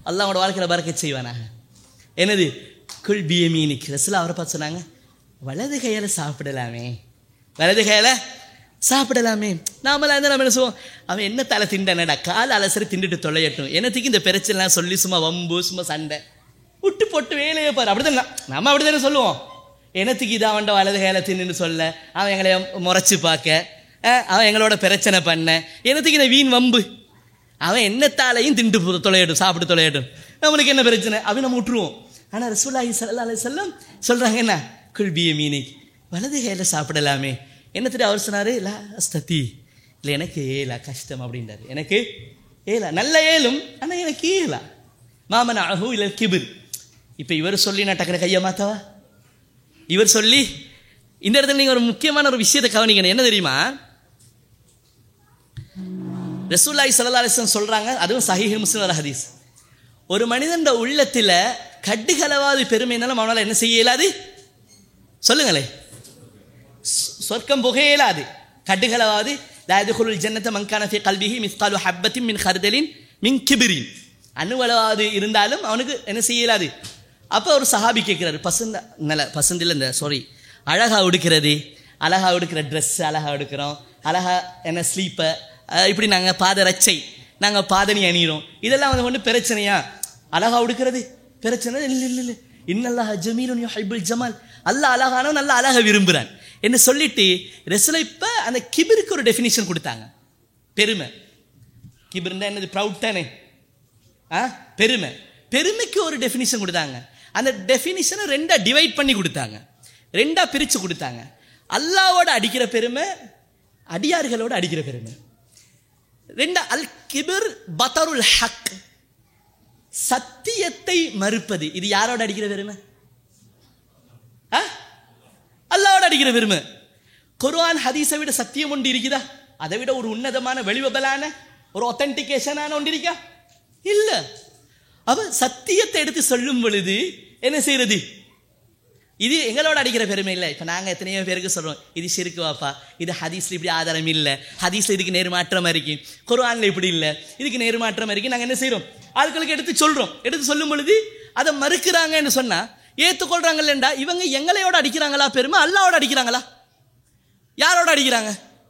அல்லாஹ் அவனோட வாழ்க்கையில் பறக்க செய்வானாக என்னது குல் பியமீனிக் ரசூலா அவரை பார்த்து சொன்னாங்க வலது கையால் சாப்பிடலாமே வலது கையால் சாப்பிடலாமே நாமளாக இருந்தால் நம்ம என்ன சொல்லுவோம் அவன் என்ன தலை திண்டனடா கால் அலசரி திண்டுட்டு தொலையட்டும் என்னத்துக்கு இந்த பிரச்சனைலாம் சொல்லி சும்மா வம்பு சும்மா சண்டை விட்டு போட்டு வேலையை பாரு அப்படிதான் நா- நம்ம அப்படி தானே சொல்லுவோம் என்னத்துக்கு இது அவன்ட வலது கையில தின்னுன்னு சொல்ல அவன் எங்களை முறைச்சு பார்க்க அஹ், அவன் எங்களோட பிரச்சனை பண்ண என்னத்துக்கு இந்த வீண் வம்பு அவன் என்னத்தாலையும் திண்டு போ- தொலையட்டும் சாப்பிட்டு தொலையட்டும் நம்மளுக்கு என்ன பிரச்சனை அவன் நம்ம விட்டுருவோம் ஆனால் ரசூலாஹி ஸல்லல்லாஹு அலைஹி வஸல்லம் சொல்கிறாங்க என்ன குல்பிய மீனிக் வலது கையில் சாப்பிடலாமே என்னத்துட்டு அவர் சொன்னார் லா அஸ்ததி இல்லை எனக்கு ஏலா கஷ்டம் அப்படின்றாரு எனக்கு ஏலா நல்ல ஏலும் ஆனால் எனக்கு ஏலா மாமன் அஹு இல்லை கிபிர் இப்போ இவர் சொல்லி நான் டக்குனு கையை மாத்தவா இவர் சொல்லி இந்த இடத்துல நீங்கள் ஒரு முக்கியமான ஒரு விஷயத்தை கவனிக்கணும் என்ன தெரியுமா ரசூல்லாய் சல்லா அலிஸ்லாம் சொல்கிறாங்க அதுவும் சஹீஹ் முஸ்லிம் ஒரு ஹதீஸ் ஒரு மனிதன் உள்ளத்தில் கட்டுகளவாது பெருமைனாலும் அவனால் என்ன செய்ய இயலாது சொல்லுங்களே சொ- சொர்க்கம் புக இயலாது கட்டுகளவாது லாயதுகுல் ஜன்னத்த மங்கான ஃபி கல்விஹி மிஸ்காலு ஹப்பத்தின் மின் ஹர்தலின் மின் கிபிரின் அணுவளவாது இருந்தாலும் அவனுக்கு என்ன செய்ய இயலாது அப்போ ஒரு சஹாபி கேட்குறாரு பசந்த நல்ல பசந்தில் இந்த சாரி அழகா உடுக்கிறது அழகா உடுக்கிற ட்ரெஸ் அழகா உடுக்கிறோம் அழகா என்ன ஸ்லீப்பர் இப்படி நாங்கள் பாத ரச்சை நாங்கள் பாதணி அணிகிறோம் இதெல்லாம் வந்து ஒன்றும் பிரச்சனையா அழகா உடுக்கிறது பிரச்சனை இல்லை இல்லை இல்லை இன்னல்லாஹ் ஜமீலுன் யுஹிப்புல் ஜமால் அல்லாஹ் அழகானவன் நல்ல அழகா விரும்புகிறான் என்ன சொல்லிட்டு ரெசுல இப்போ அந்த கிபிருக்கு ஒரு டெஃபினிஷன் கொடுத்தாங்க பெருமை கிபிர்னா என்னது ப்ரவுட் தானே ஆ பெருமை பெருமைக்கு ஒரு டெஃபினிஷன் கொடுத்தாங்க அந்த டெஃபினிஷனை ரெண்டா டிவைட் பண்ணி கொடுத்தாங்க ரெண்டா பிரித்து கொடுத்தாங்க அல்லாவோட அடிக்கிற பெருமை அடியார்களோட அடிக்கிற பெருமை ரெண்டா அல் கிபிர் பத்தருல் ஹக் சத்தியத்தை மறுப்பது இது யாரோட அடிக்கிற பெருமை ஆ? அல்லாவோட அடிக்கிற பெருமை குர்ஆன் ஹதீஸை விட சத்தியம் ஒன்று இருக்குதா அதை விட ஒரு உன்னதமான வெளிவபலான ஒரு ஒத்தன்டிகேஷனான ஒன்று இருக்கா இல்ல அவ சத்தியத்தை எடுத்து சொல்லும் பொழுது என்ன செய்யறது இது எங்களோட அடிக்கிற பெருமை இல்லை இப்போ நாங்கள் எத்தனையோ பேருக்கு சொல்கிறோம் இது சிறுக்கு வாப்பா இது ஹதீஸ்ல இப்படி ஆதாரம் இல்லை ஹதீஸ்ல இதுக்கு நேர்மாற்றமா இருக்கு குர்ஆன்ல இப்படி இல்லை இதுக்கு நேர்மாற்றமா இருக்கு நாங்கள் என்ன செய்கிறோம் ஆட்களுக்கு எடுத்து சொல்கிறோம் எடுத்து சொல்லும் பொழுது அதை மறுக்கிறாங்கன்னு சொன்னா ஏற்றுக்கொள்றாங்கல்லண்டா இவங்க எங்களையோட அடிக்கிறாங்களா பெருமை அல்லாவோட அடிக்கிறாங்களா யாரோட அடிக்கிறாங்க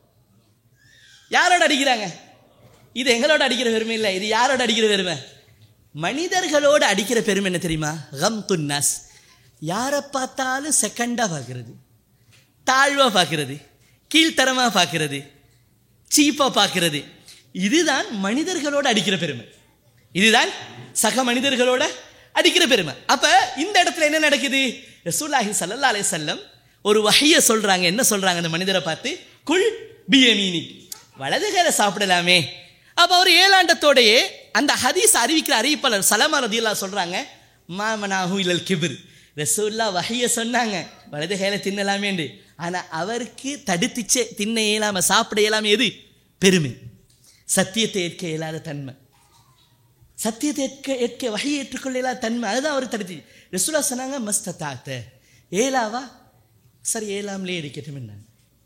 யாரோட அடிக்கிறாங்க இது எங்களோட அடிக்கிற பெருமை இல்லை இது யாரோட அடிக்கிற பெருமை மனிதர்களோட அடிக்கிற பெருமை என்ன தெரியுமா கம் துன்னாஸ் யாரை பார்த்தாலும் செகண்டாக பார்க்கறது தாழ்வாக பார்க்கறது கீழ்த்தரமாக பார்க்கறது சீப்பாக பார்க்கறது இதுதான் மனிதர்களோட அடிக்கிற பெருமை இதுதான் சக மனிதர்களோட அடிக்கிற பெருமை அப்ப இந்த இடத்துல என்ன நடக்குது ரசூலுல்லாஹி ஸல்லல்லாஹு அலைஹி வஸல்லம் ஒரு வஹைய சொல்றாங்க என்ன சொல்றாங்க அந்த மனிதரை பார்த்து குல் பியமீனி வலது கையில சாப்பிடலாமே அப்ப அவர் ஏலாண்டத்தோடயே அந்த ஹதீஸ் அறிவிக்கிற அறிவிப்பாளர் சலமா ரதியல்லா சொல்றாங்க மாமனாஹு இல்லல் கிபிர் ரசூல்லா வஹைய சொன்னாங்க வலது கையில தின்னலாமேண்டு ஆனா அவருக்கு தடுத்துச்சே தின்ன இயலாம சாப்பிட இயலாம எது பெருமை சத்தியத்தை ஏற்க இயலாத தன்மை சத்தியத்தை ஏற்க ஏற்க வகையை ஏற்றுக்கொள்ளலா தன்மை அதுதான் அவர் தடுத்து ரசூலா சொன்னாங்க மஸ்த தாத்த ஏலாவா சரி ஏலாம்லே இருக்கட்டும் என்ன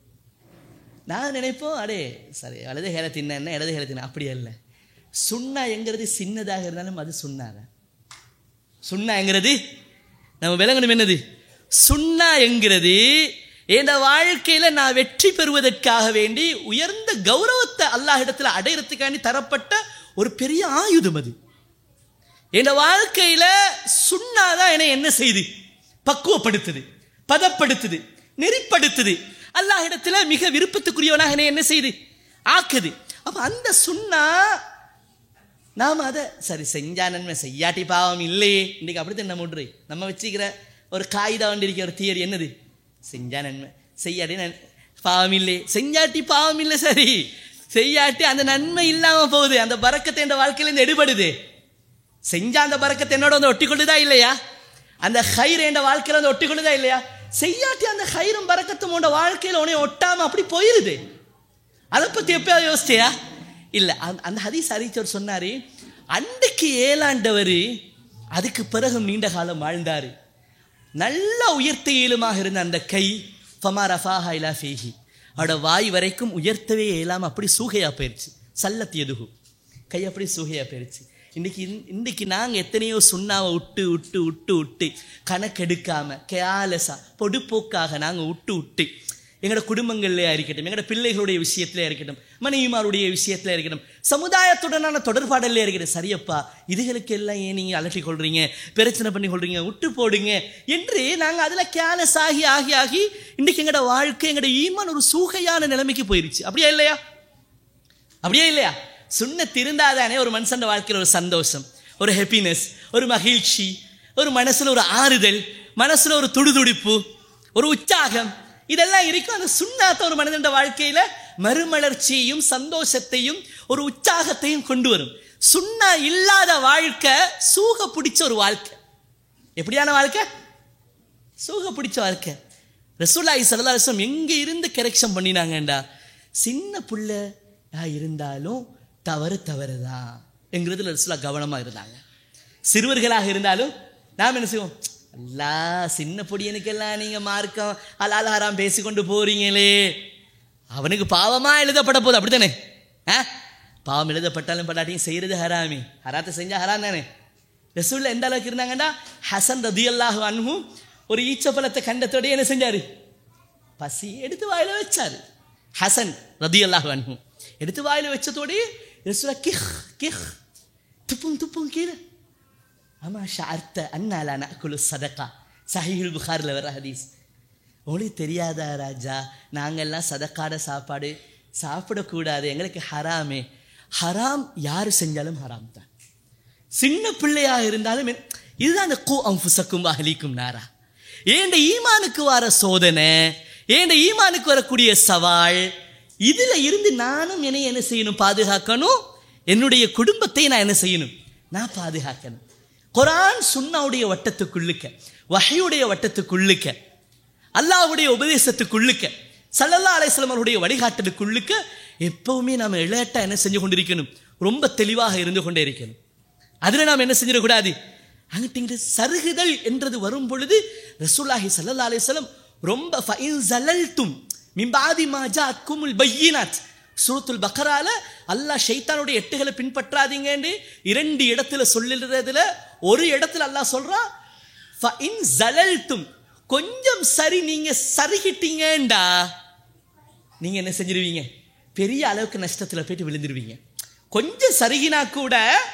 நான் நினைப்போம் அடே சரி வலது ஹேல தின்ன இடது ஹேல தின்ன அப்படி அல்ல சுண்ணா எங்கிறது சின்னதாக இருந்தாலும் அது சுண்ணாதான் சுண்ணா என்கிறது நம்ம விளங்கணும் என்னது சுண்ணா என்கிறது என் வாழ்க்கையில நான் வெற்றி பெறுவதற்காக வேண்டி உயர்ந்த கௌரவத்தை அல்லாஹ் இடத்துல அடையறதுக்காண்டி தரப்பட்ட ஒரு பெரிய ஆயுதம் அது என் வாழ்க்கையில சுண்ணாதான் என்னை என்ன செய்து பக்குவப்படுத்துது பதப்படுத்துது நெறிப்படுத்துது அல்லாஹ் இடத்துல மிக விருப்பத்துக்குரியவனாக என்னை என்ன செய்து ஆக்குது அப்ப அந்த சுண்ணா நாம் அதை சரி செஞ்சா நன்மை செய்யாட்டி பாவம் இல்லையே இன்றைக்கு அப்படித்தான் நம்ம விட்ரு நம்ம வச்சுக்கிற ஒரு காகிதம் வண்டி இருக்கிற ஒரு தியரி என்னது செஞ்சா நன்மை செய்யாட்டி நன் பாவம் இல்லை செஞ்சாட்டி பாவம் இல்லை சரி செய்யாட்டி அந்த நன்மை இல்லாமல் போகுது அந்த பறக்கத்தை என் வாழ்க்கையிலேருந்து எடுபடுது செஞ்சா அந்த பறக்கத்தை என்னோட வந்து ஒட்டி கொள்ளுதா இல்லையா அந்த ஹைர் என் வாழ்க்கையில வந்து ஒட்டி கொள்ளுதா இல்லையா செய்யாட்டி அந்த ஹைரும் பறக்கத்தும் உன்னோட வாழ்க்கையில் உன்னை ஒட்டாம அப்படி போயிருது அதை பத்தி எப்பயாவது யோசிச்சியா இல்ல அந்த- அந்த ஹதீஸ் அறிவிச்சவர் சொன்னாரு அன்றைக்கு ஏழாண்டவர் அதுக்கு பிறகு நீண்ட காலம் வாழ்ந்தாரு நல்ல உயர்த்த இயலுமாக இருந்த அந்த கை ஃபமா ரஃபாஹா இலா ஃபீஹி அவட வாய் வரைக்கும் உயர்த்தவே இயலாம அப்படி சூகையா போயிருச்சு சல்லத் எதுகு கை அப்படி சூகையா போயிருச்சு இன்னைக்கு இந்த- இன்னைக்கு நாங்கள் எத்தனையோ சுண்ணாவை விட்டு விட்டு விட்டு விட்டு கணக்கெடுக்காம கேலஸா பொடுப்போக்காக நாங்கள் விட்டு விட்டு எங்களோட குடும்பங்கள்லையா இருக்கட்டும் எங்களோட பிள்ளைகளுடைய விஷயத்துல இருக்கட்டும் மனைவிமாருடைய விஷயத்துல இருக்கட்டும் சமுதாயத்துடனான தொடர்பாடல்ல இருக்கட்டும் சரியப்பா இதுகளுக்கு எல்லாம் ஏன் நீங்க அலட்டி கொள்றீங்க பிரச்சனை பண்ணி கொள்றீங்க விட்டு போடுங்க என்று நாங்க அதுல கேலஸ் ஆகி ஆகி ஆகி இன்னைக்கு எங்களோட வாழ்க்கை எங்களோட ஈமான் ஒரு சூகையான நிலைமைக்கு போயிருச்சு அப்படியா இல்லையா அப்படியே இல்லையா சுண்ணத் இருந்தாதானே ஒரு மனுஷன் வாழ்க்கையில் ஒரு சந்தோஷம் ஒரு ஹாப்பினஸ் ஒரு மகிழ்ச்சி ஒரு மனசுல ஒரு ஆறுதல் மனசுல ஒரு துடிதுடிப்பு ஒரு உற்சாகம் இதெல்லாம் இருக்கும் அந்த சுண்ணாத்த ஒரு மனிதன் வாழ்க்கையில மறுமலர்ச்சியையும் சந்தோஷத்தையும் ஒரு உற்சாகத்தையும் கொண்டு வரும் சுண்ணா இல்லாத வாழ்க்கை சூக பிடிச்ச ஒரு வாழ்க்கை எப்படியான வாழ்க்கை சூக பிடிச்ச வாழ்க்கை ரசூலாய் சல்லாசம் எங்க இருந்து கரெக்ஷன் பண்ணினாங்கண்டா சின்ன புள்ளையா இருந்தாலும் தவறு தவறுதான் என்கிறதுல ரசூலா கவனமா இருந்தாங்க சிறுவர்களாக இருந்தாலும் நாம் என்ன செய்வோம் அல்லா சின்ன பொடியனுக்கெல்லாம் நீங்க மார்க்கம் அலால் ஹராம் பேசிக்கொண்டு போறீங்களே அவனுக்கு பாவமா எழுதப்பட போகுது அப்படித்தானே ஆ பாவம் எழுதப்பட்டாலும் படாட்டியும் செய்யறது ஹராமி ஹராத்தை செஞ்சா ஹராம் தானே ரசூல்ல எந்த அளவுக்கு இருந்தாங்கன்னா ஹசன் ரதி அல்லாஹு அன்ஹு ஒரு ஈச்சப்பழத்தை கண்டத்தோடய என்ன செஞ்சாரு பசி எடுத்து வாயில வச்சாரு ஹசன் ரதி அல்லாஹு அன்ஹு எடுத்து வாயில வச்சதோடய ரசூலா கிஹ் கிஹ் துப்பும் துப்பும் கீழே அம்மா ஷார்த்த அண்ணாலா நக்குலு சதக்கா சஹீஹுல் புகாரில் வர ஹதீஸ் உங்களுக்கு தெரியாதா ராஜா நாங்கெல்லாம் சதக்காட சாப்பாடு சாப்பிடக்கூடாது எங்களுக்கு ஹராமே ஹராம் யார் செஞ்சாலும் ஹராம் தான் சின்ன பிள்ளையாக இருந்தாலும் என்- இதுதான் அந்த கூ அம்புசக்கும் அகலிக்கும் நாரா ஏண்ட ஈமானுக்கு வர சோதனை ஏண்ட ஈமானுக்கு வரக்கூடிய சவால் இதுல இருந்து நானும் என்னை என்ன செய்யணும் பாதுகாக்கணும் என்னுடைய குடும்பத்தை நான் என்ன செய்யணும் நான் பாதுகாக்கணும் குரான் சுன்னாவுடைய வட்டத்துக்குள்ளுக்க வஹையுடைய வட்டத்துக்குள்ளுக்க அல்லாஹ்வுடைய உபதேசத்துக்குள்ளுக்க சல்லல்லா அலைஹிஸ்ஸலாம் அவருடைய வழிகாட்டலுக்குள்ளுக்க எப்பவுமே நாம இளையட்டா என்ன செஞ்சு கொண்டிருக்கணும் ரொம்ப தெளிவாக இருந்து கொண்டே இருக்கணும் அதுல நாம் என்ன செஞ்சிடக்கூடாது அங்கிட்டு சருகுதல் என்றது வரும் பொழுது ரசூலுல்லாஹி ஸல்லல்லாஹு அலைஹி வஸல்லம் ரொம்ப ஃபைன் ஜலல்தும் மிம்பாதி மா ஜாத்குமுல் பையினாத் சூரத்துல் பக்கரால அல்லாஹ் ஷைத்தானுடைய எட்டுகளை பின்பற்றாதீங்கன்னு இரண்டு இடத்துல சொல்லுறதுல ஒரு இடத்துல அல்லாஹ் சொல்றான் ஃபைன் ஜலல்தும் கொஞ்சம் சரி நீங்க சருகிட்டீங்கண்டா நீங்க என்ன செஞ்சிருவீங்க பெரிய அளவுக்கு நஷ்டத்துல போயிட்டு விழுந்துருவீங்க கொஞ்சம் சருகினா கூட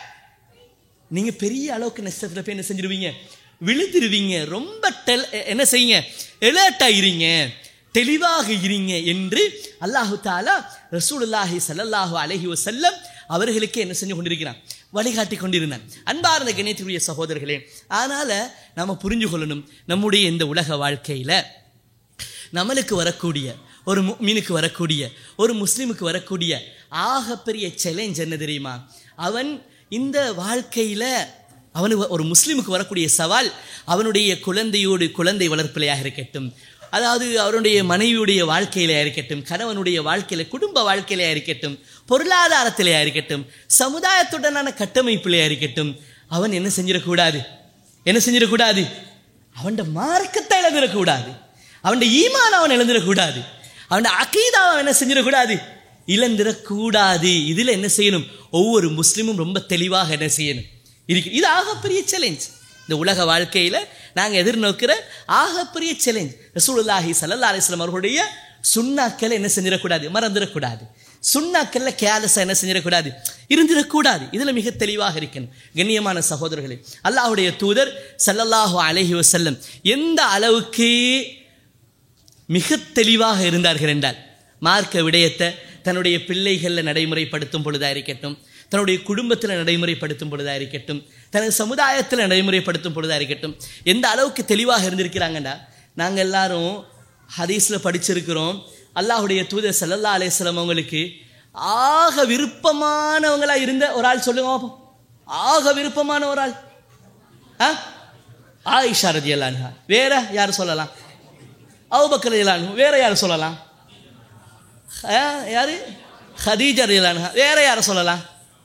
நீங்க பெரிய அளவுக்கு நஷ்டத்துல போய் என்ன செஞ்சிருவீங்க விழுந்துருவீங்க ரொம்ப டெல் என்ன செய்யுங்க எலர்ட் ஆயிருங்க தெளிவாக இருங்க என்று அல்லாஹு தாலா ரசூலுல்லாஹி ஸல்லல்லாஹு அலைஹி வஸல்லம் அவர்களுக்கு என்ன செஞ்சு கொண்டிருக்கிறான் வழிகாட்டி கொண்டிருந்தான் அன்பார்ந்த கணியத்துக்குரிய சகோதரர்களே அதனால நாம புரிஞ்சு கொள்ளணும் நம்முடைய இந்த உலக வாழ்க்கையில நம்மளுக்கு வரக்கூடிய ஒரு மீனுக்கு வரக்கூடிய ஒரு முஸ்லீமுக்கு வரக்கூடிய ஆகப்பெரிய சேலஞ்ச் என்ன தெரியுமா அவன் இந்த வாழ்க்கையில அவனுக்கு ஒரு முஸ்லீமுக்கு வரக்கூடிய சவால் அவனுடைய குழந்தையோடு குழந்தை வளர்ப்பிலையாக இருக்கட்டும் அதாவது அவருடைய மனைவியுடைய வாழ்க்கையில இருக்கட்டும் கணவனுடைய வாழ்க்கையில குடும்ப வாழ்க்கையில இருக்கட்டும் பொருளாதாரத்திலேயா இருக்கட்டும் சமுதாயத்துடனான கட்டமைப்பிலையா இருக்கட்டும் அவன் என்ன செஞ்சிடக்கூடாது என்ன செஞ்சிடக்கூடாது அவன் மார்க்கத்தை இழந்துடக்கூடாது அவன் ஈமான் அவன் இழந்துடக்கூடாது அவன் அகீதாவை அவன் என்ன செஞ்சிடக்கூடாது இழந்துடக்கூடாது இதுல என்ன செய்யணும் ஒவ்வொரு முஸ்லிமும் ரொம்ப தெளிவாக என்ன செய்யணும் இருக்கு இது ஆகப்பெரிய சேலஞ்ச் இந்த உலக வாழ்க்கையில நாங்க எதிர்நோக்கிற ஆகப்பெரிய சேலஞ்ச் ரசூலுல்லாஹி ஸல்லல்லாஹு அலைஹி வஸல்லம் அவர்களுடைய சுண்ணாக்களை என்ன செஞ்சிடக்கூடாது மறந்துடக்கூடாது சுண்ணாக்கள்ல கேலஸா என்ன செஞ்சிடக்கூடாது இருந்திடக்கூடாது இதுல மிக தெளிவாக இருக்கணும் கண்ணியமான சகோதரர்களே அல்லாஹ்வுடைய தூதர் ஸல்லல்லாஹு அலைஹி வஸல்லம் எந்த அளவுக்கு மிக தெளிவாக இருந்தார்கள் என்றால் மார்க்க விடயத்தை தன்னுடைய பிள்ளைகளில் நடைமுறைப்படுத்தும் பொழுதா இருக்கட்டும் தன்னுடைய குடும்பத்தில் நடைமுறைப்படுத்தும் பொழுதா இருக்கட்டும் தனது சமுதாயத்தில் நடைமுறைப்படுத்தும் பொழுதா இருக்கட்டும் எந்த அளவுக்கு தெளிவாக இருந்திருக்கிறாங்கடா நாங்கள் எல்லாரும் ஹதீஸில் படிச்சிருக்கிறோம் அல்லாஹுடைய தூதர் சல்லல்லா அலேஸ்லம் அவங்களுக்கு ஆக விருப்பமானவங்களா இருந்த ஒரு ஆள் சொல்லுங்க பாப்போம். ஆக விருப்பமான ஒரு ஆள் ஆ ஆயிஷா ரதி வேற யார் சொல்லலாம் அவுபக்கர் ரலியல்லாஹு வேற யார் சொல்லலாம் ஆ, யாரு ஹதீஜா ரலியல்லாஹு வேற யார் சொல்லலாம்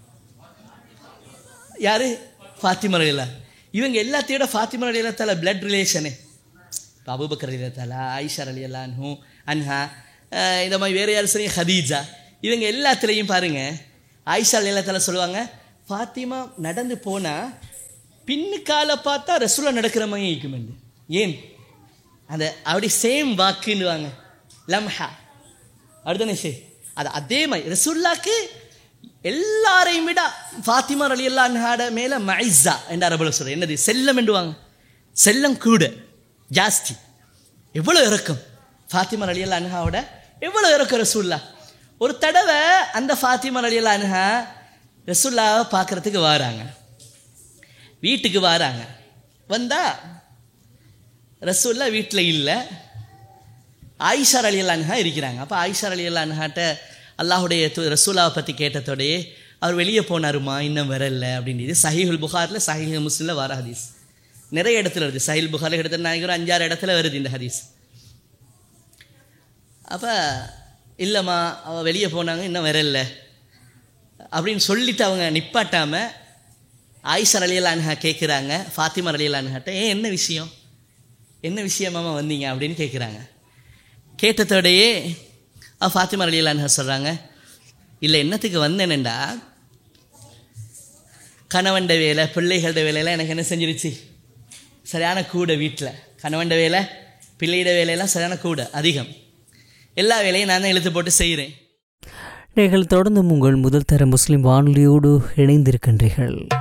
யாரு ஃபாத்திமா ரலியல்லாஹு இவங்க எல்லாத்தையோட ஃபாத்திமா ரலியல்லாஹு பிளட் ரிலேஷனு இப்போ அபுபக்கர் ரலியல்லாஹு ஆயிஷா ரலியல்லாஹு அன்ஹா ஆ, இந்த மாதிரி வேற யார் சொல்லி ஹதீஜா இவங்க எல்லாத்துலேயும் பாருங்க ஆயிஷா ரலியல்லாஹு சொல்லுவாங்க ஃபாத்திமா நடந்து போனா பின்னுக்கால பார்த்தா ரசூலா நடக்கிற மாதிரி இருக்குமெண்டு ஏன் அந்த அப்படி சேம் வாக்குன்னுவாங்க லம்ஹா அப்படிதானே சே அது அதே மாதிரி ரசூல்லாக்கு எல்லாரையும் விட ஃபாத்திமா அலி அல்லாஹாட மேல மைஸா என்ற அரபுல சொல்ற என்னது செல்லம் என்றுவாங்க செல்லம் கூட ஜாஸ்தி எவ்வளோ இறக்கம் ஃபாத்திமா அலி அல்லா அன்ஹாவோட எவ்வளோ இறக்கம் ரசூல்லா ஒரு தடவை அந்த ஃபாத்திமா அலி அல்லா அன்ஹா ரசூல்லாவை பார்க்கறதுக்கு வராங்க வீட்டுக்கு வராங்க வந்தா ரசூல்லா வீட்டில் இல்லை ஆயிஷார் அலி அன்ஹா இருக்கிறாங்க அப்போ ஆயிஷார் அலி அன்ஹாட்ட அல்லாஹுடைய து- ரசூலாவை பற்றி கேட்டதோடயே அவர் வெளியே போனாருமா இன்னும் வரல அப்படின்றது சஹீஹுல் புகாரில் சஹீஹ் முஸ்லிமில் வர ஹதீஸ் நிறைய இடத்துல வருது சஹீல் புகாரில் கிட்டத்தட்ட நான் ஒரு அஞ்சாறு இடத்துல வருது இந்த ஹதீஸ் அப்போ இல்லைம்மா அவள் வெளியே போனாங்க இன்னும் வரல அப்படின்னு சொல்லிட்டு அவங்க நிப்பாட்டாம ஆயிஷா அலியலான்ஹா கேட்குறாங்க ஃபாத்திமா அலியலான்ஹாட்ட ஏன் என்ன விஷயம் என்ன விஷயமாமா வந்தீங்க அப்படின்னு கேட்குறாங்க கேட்டதோடையே அவ ஃபாத்திமா அலியலான்ஹா சொல்கிறாங்க இல்லை என்னத்துக்கு வந்தேனேண்டா கணவன்ட வேலை பிள்ளைகளோட வேலையெல்லாம் எனக்கு என்ன செஞ்சிருச்சு சரியான கூட வீட்டில் கணவன்ட வேலை பிள்ளையிட வேலையெல்லாம் சரியான கூட அதிகம் எல்லா வேலையும் நான் தான் இழுத்து போட்டு செய்கிறேன் நீங்கள் தொடர்ந்து உங்கள் முதல் தர முஸ்லிம் வானொலியோடு இணைந்திருக்கின்றீர்கள்